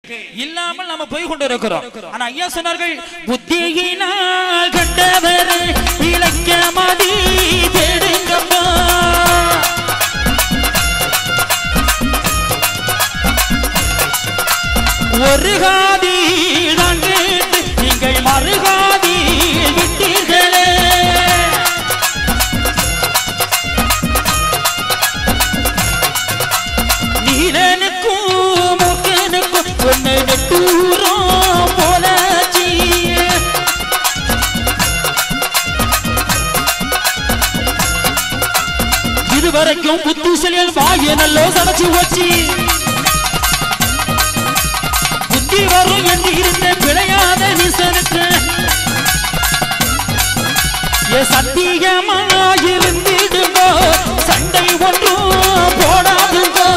இல்லாமல் நம்ம போய் கொண்டு இருக்கிறோம் ஆனா ஐயா சொன்னார்கள் புத்தியினால் கண்டவர் இலக்க மதி தேடுங்கப்பா ஒரு காதி நான் கேட்டு நீங்கள் மறுகாதி விட்டீர்களே நீலனுக்கும் மூக்கனுக்கும் ஒன்னு நெட்டூரம் போலாச்சி இதுவரைக்கும் புத்திசலியல் வாய நல்லோ சமைச்சு வச்சு புத்தி வரும் என்று இருந்த பிழையாத நிசனுக்கு ஏ சத்தியமாயிருந்திடுங்கோ சண்டை ஒன்றும் போடாதுங்கோ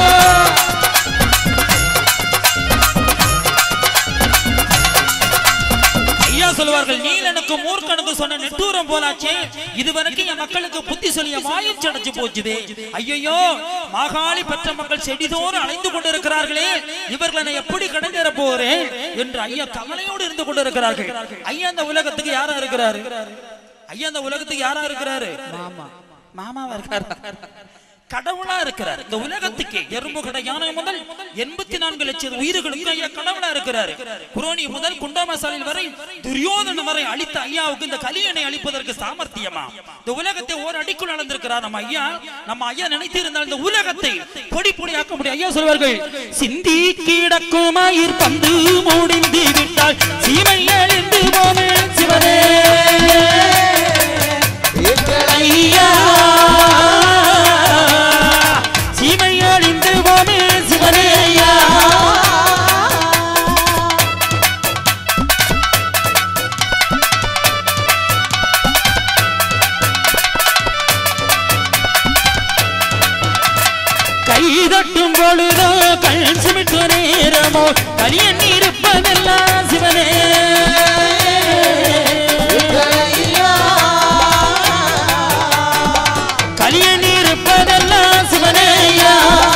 ஐயா சொல்லுவார்கள் நீலனுக்கு மூர்க்கனுக்கு சொன்ன நெட்டூரம் போலாச்சே இதுவரைக்கும் என் மக்களுக்கு புத்தி சொல்லிய மாயம் சடைச்சு போச்சுதே ஐயோ மாகாளி பெற்ற மக்கள் செடிதோறும் அலைந்து கொண்டிருக்கிறார்களே இவர்களை நான் எப்படி கடந்தேற போறேன் என்று ஐயா கவலையோடு இருந்து கொண்டிருக்கிறார்கள் ஐயா அந்த உலகத்துக்கு யாரா இருக்கிறாரு ஐயா அந்த உலகத்துக்கு யாரா இருக்கிறாரு மாமா மாமாவா இருக்காரு கடவுளா இருக்கிறார் இந்த உலகத்துக்கு எறும்பு கடை யானை முதல் எண்பத்தி நான்கு லட்சம் உயிர்களுக்கு ஐயா கடவுளா இருக்கிறார் குரோனி முதல் குண்டாமசாலில் வரை துரியோதன வரை அழித்த ஐயாவுக்கு இந்த கலியனை அழிப்பதற்கு சாமர்த்தியமா இந்த உலகத்தை ஒரு அடிக்குள் அளந்திருக்கிறார் நம்ம ஐயா நம்ம ஐயா நினைத்திருந்தால் இந்த உலகத்தை பொடி பொடியாக்க முடியும் ஐயா சொல்வார்கள் சிந்தி கிடக்கும் மயிர் பந்து முடிந்து விட்டால் சீமை எழுந்து போமே சிவனே ஐயா சீமை அழிந்து போமே சிவனே ஐயா கை தட்டும் பொழுதோ கண் சுமிட்டு நேரமோ கலியன் இருப்பதெல்லாம் சிவனே கலியன் இருப்பதெல்லாம் சிவனேயா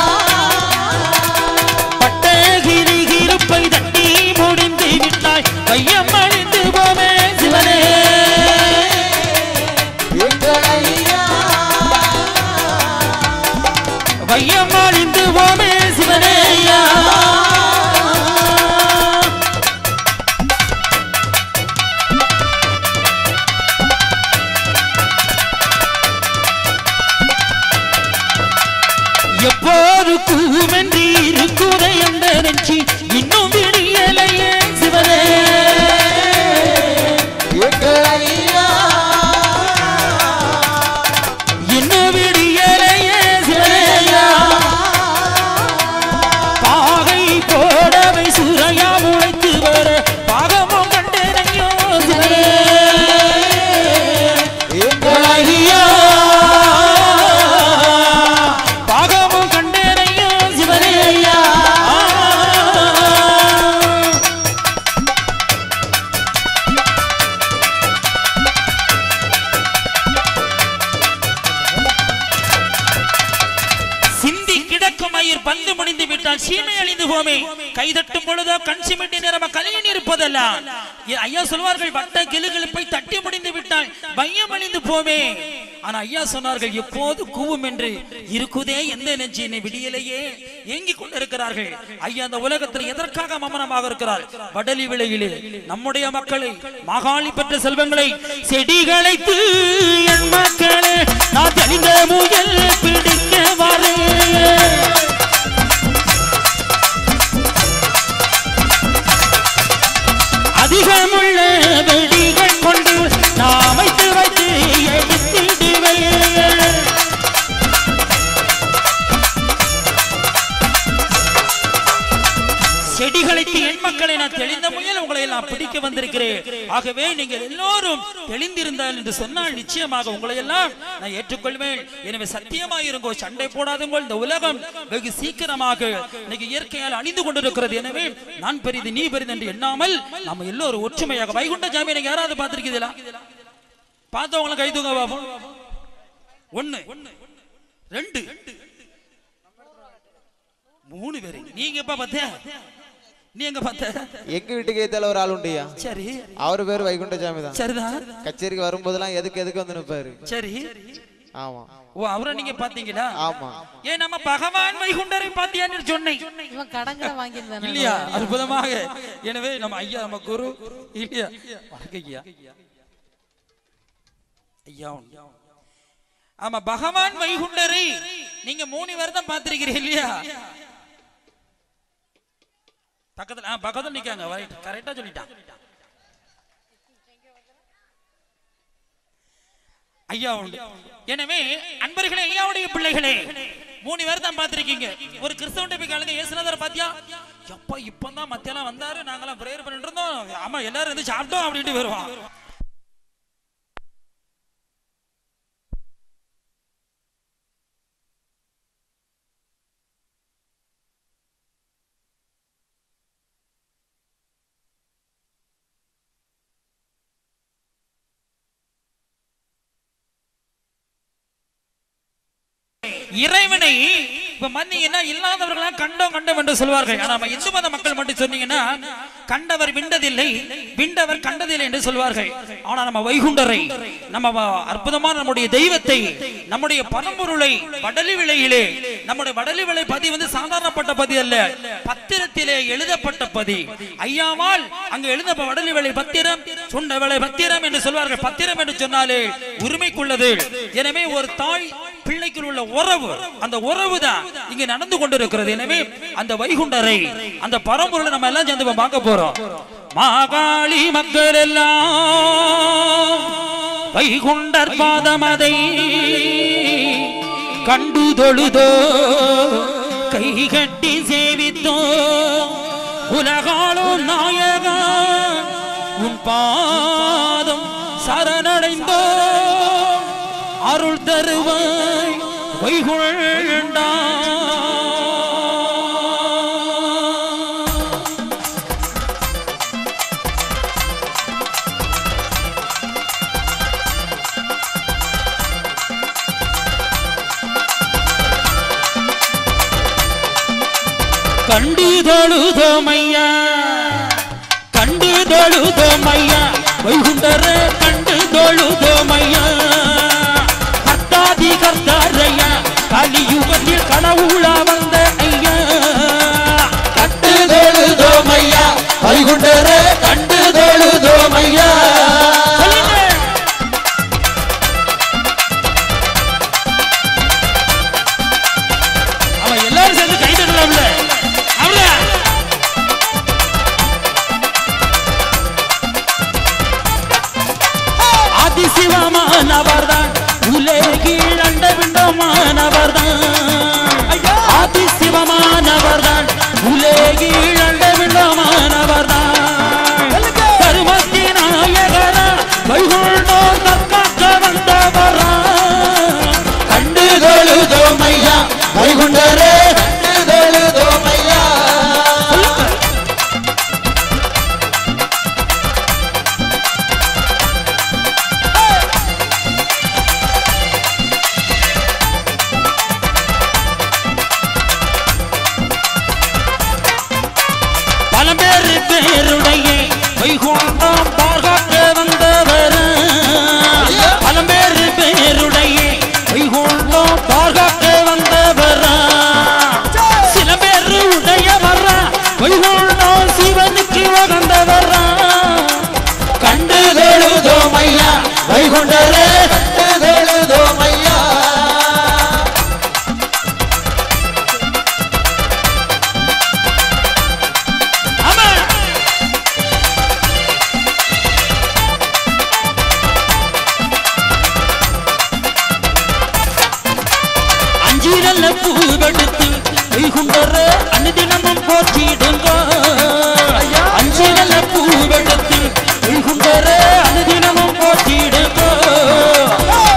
பட்ட கிரி கிருப்பை தட்டி முடிந்து விட்டாய் கையம் அழிந்து போமே சிவனே வையம் அழிந்து போமே சிவனேயா எப்போது கூமென்று இருக்குதை அந்த நெஞ்சி இன்னும் விடியலையே சிவனே இன்னும் விடியலையே சிவனேயா பாகை போடவை சுரையா முளைத்து வர பாகமும் கண்டனையோ சிவனே ஐயா பாகமும் கண்டனையோ சிவனேயா சிந்தி கிடக்கும் மயிர் பந்து முடிந்து விட்டால் சீமை அழிந்து போமே கைதட்டும் பொழுதோ கண் சிமிட்டி நிறம கலையின் இருப்பதல்ல ஐ- ஐயா சொல்வார்கள் வட்ட கிளுகிழுப்பை தட்டி முடிந்து விட்டால் பையம் அழிந்து போமே ஆனா ஐயா சொன்னார்கள் எப்போது கூவும் என்று இருக்குதே எந்த நெஞ்சு என்னை விடியலையே ஏங்கிக் கொண்டிருக்கிறார்கள் ஐயா அந்த உலகத்தில் எதற்காக மமனமாக இருக்கிறார் வடலி விலையிலே நம்முடைய மக்களை மாகாளி பெற்ற செல்வங்களை செடிகளைத்து என் மக்களே நான் தெளிந்த முயல் பிடிக்க வரேன் அதிகமுள்ள வெடிகள் கொண்டு நான் அமைத்து வைத்து எடுத்திடுவேன் செடிகளைத்து என் மக்களை நான் தெளிந்த முயல் உங்களை எல்லாம் பிடிக்க வந்திருக்கிறேன் ஆகவே நீங்கள் எல்லோரும் தெளிந்திருந்தால் என்று சொன்னால் நிச்சயமாக உங்களை எல்லாம் நான் ஏற்றுக்கொள்வேன் எனவே சத்தியமாயிருங்கோ சண்டை போடாதுங்கோ இந்த உலகம் வெகு சீக்கிரமாக இன்னைக்கு இயற்கையால் அழிந்து கொண்டிருக்கிறது எனவே நான் பெரிது நீ பெரிது என்று எண்ணாமல் நம்ம எல்லோரும் ஒற்றுமையாக வைகுண்ட ஜாமி நீங்க யாராவது பார்த்திருக்கீங்களா பார்த்தவங்கள கை தூங்க பாப்போம் ஒண்ணு ரெண்டு மூணு பேரு நீங்க எப்ப பார்த்த நீ எங்க பார்த்த எங்க வீட்டுக்கு ஏத்தால ஒரு ஆள் உண்டுயா சரி அவர் பேர் வைகுண்டசாமி தான் சரிதான் கச்சேரிக்கு வரும்போதெல்லாம் எதுக்கு எதுக்கு வந்து நிப்பாரு சரி ஆமா ஓ அவரை நீங்க பாத்தீங்களா ஆமா ஏன் நம்ம பகவான் வைகுண்டரை பாத்தியான்னு சொன்னேன் இவன் கடங்கட வாங்கியிருந்தானே இல்லையா அற்புதமாக எனவே நம்ம ஐயா நம்ம குரு இல்லையா வணக்கம் ஐயா ஐயா உண்டு. ஆமா பகவான் வைகுண்டரை நீங்க மூணு பேர் தான் பார்த்திருக்கிறீங்க இல்லையா பக்கத்துல ஆ பக்கத்துல நிக்காங்க கரெக்டா சொல்லிட்டான் ஐயா உண்டு எனவே அன்பர்களே ஐயாவுடைய பிள்ளைகளே மூணு பேர் தான் பார்த்திருக்கீங்க ஒரு கிறிஸ்தவன் போய் காலங்க இயேசுநாதர் பாத்தியா எப்பா இப்பதான் மத்தியானம் வந்தாரு நாங்களாம் பிரேயர் பண்ணிட்டு இருந்தோம் ஆமா எல்லாரும் வந்து சாப்பிட்டோம் அப்படின்ட்டு வருவான் இறைவனை இப்ப மன்னீங்கன்னா இல்லாதவர்களா கண்டோம் கண்டோம் என்று சொல்வார்கள் ஆனா நம்ம இந்து மத மக்கள் மட்டும் சொன்னீங்கன்னா கண்டவர் விண்டதில்லை விண்டவர் கண்டதில்லை என்று சொல்வார்கள் ஆனா நம்ம வைகுண்டரை நம்ம வ- அற்புதமான நம்முடைய தெய்வத்தை நம்முடைய பரம்பொருளை வடலி விலையிலே நம்முடைய வடலி விலை பதி வந்து சாதாரணப்பட்ட பதி அல்ல பத்திரத்திலே எழுதப்பட்ட பதி ஐயாவால் அங்கு எழுத வடலி விலை பத்திரம் சுண்ட விலை பத்திரம் என்று சொல்வார்கள் பத்திரம் என்று சொன்னாலே உரிமைக்குள்ளது எனவே ஒரு தாய் பிள்ளைக்குள் உள்ள உறவு அந்த உறவு தான் இங்க நடந்து கொண்டிருக்கிறது எனவே அந்த வைகுண்டரை அந்த பரம்பொருளை நம்ம எல்லாம் சேர்ந்து இப்ப பார்க்க போறோம் மாகாளி மக்கள் எல்லாம் வைகுண்டர் பாதமதை கண்டு தொழுதோ கை கட்டி சேவித்தோ உலகாளோ நாயகா உன் பாதம் சரணடைந்தோ அருள் தருவாய் வைகுண்டா கண்டு தொழுதோமையா கண்டு தொழுதோமையா வைகுண்டர கண்டு தொழுதோமையா கர்த்தாதி கர்த்தாரையா கலியுகத்தில் கடவுளா வந்த ஐயா கண்டு தொழுதோமையா வைகுண்டரே கண்டு தொழுதோமையா சொல்லுங்க அவன் எல்லாரும் சேர்ந்து கை தட்டலாம்ல அவள அதிசிவமானவர்தான் உலகில் அண்ட விண்டமானவர்தான் அதிசிவமானவர்தான் உலகில் அண்ட விண்டமானவர்தான் கருமத்தி நாயகரா வைகுண்டோர் தற்காக்க வந்தவரா கண்டு தொழுதோமையா வைகுண்டரே கண்டு தொழுதோமையா பல பேரு பேருடைய வைகுண்டம் பார்க்க வந்தவர் பல பேரு பேருடைய வைகுண்டம் பார்க்க வந்தவர் சில பேரு உடையவர் வைகுண்டம் சிவனுக்கு உகந்தவர் கண்டு தொழுதோமையா வைகுண்டரே கண்டு தொழுதோமையா ஆமா அஞ்சு நல்ல பூவெடுத்து வைகுண்டர அனுதினமும் போற்றிடுங்க அஞ்சு நல்ல பூவெடுத்து வைகுண்டர அனுதினமும் போற்றிடுங்க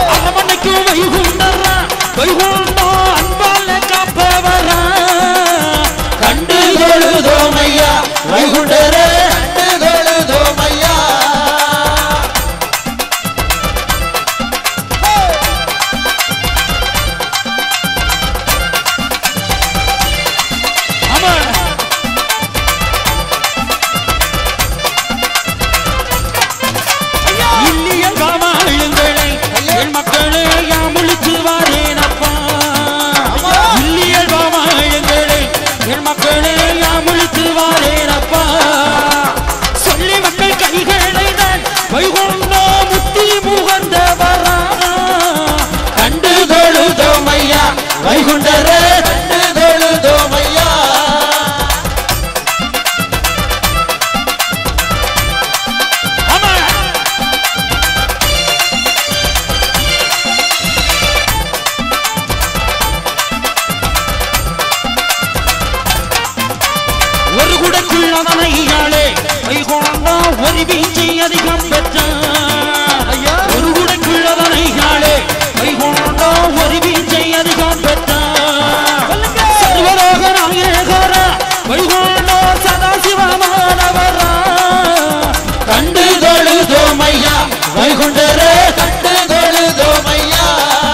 குடைக்குள்ளதனையாளே வைகுண்டா ஒரு வீச்சை அதிகம் பெற்றார் ஐயா. ஒரு குடைக்குள்ளதனையாளே வைகுண்டா ஒரு வீச்சை அதிகம் பெற்றார் சர்வலோக நாயகர வைகுண்டா சதாசிவமானவரா கண்டு தொழுதோமையா வைகுண்டரே கண்டு தொழுதோமையா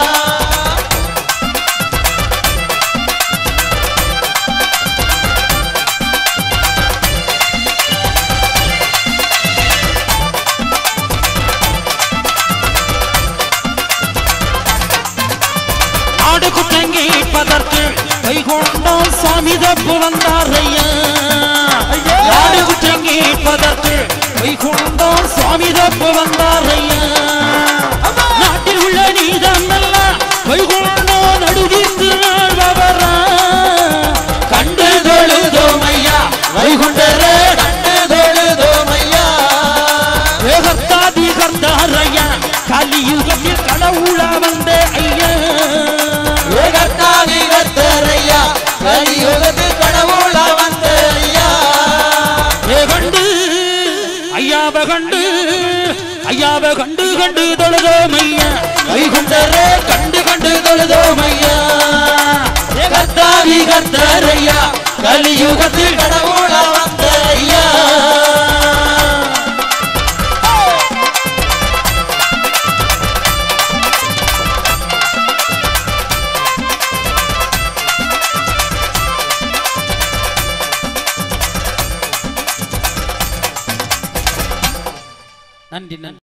நாடு குற்றம் கேட்பதற்கு வைகுண்டம் சுவாமி தப்பு வந்தார் ஐயா நாடு குற்றம் கேட்பதற்கு வைகுண்டம் சுவாமி தப்பு வந்தார் ஐயா நாட்டில் உள்ள நீதம் எல்லாம் வைகுண்டம் நடுவிந்து வாழ்பவரா கண்டு தொழுதோமையா வைகுண்டரே கண்டு தொழுதோமையா வேகத்தாதி கர்த்தாரையா கலியுகத்தில் கடவுள வந்த ஐயா வேகத்தாதி கர்த்தாரையா கலியுகத்தில் கடவுள வந்த ஐயா கண்டு ஐயாவ கண்டு ஐயாவ கண்டு கண்டு தொழுதோம் ஐயா வைகுண்டரே கண்டு கண்டு தொழுதோம் ஐயா கர்த்தாதி கர்த்தாரையா கலியுகத்தில் கடவுள வந்த ஐயா நன்றி நன்றி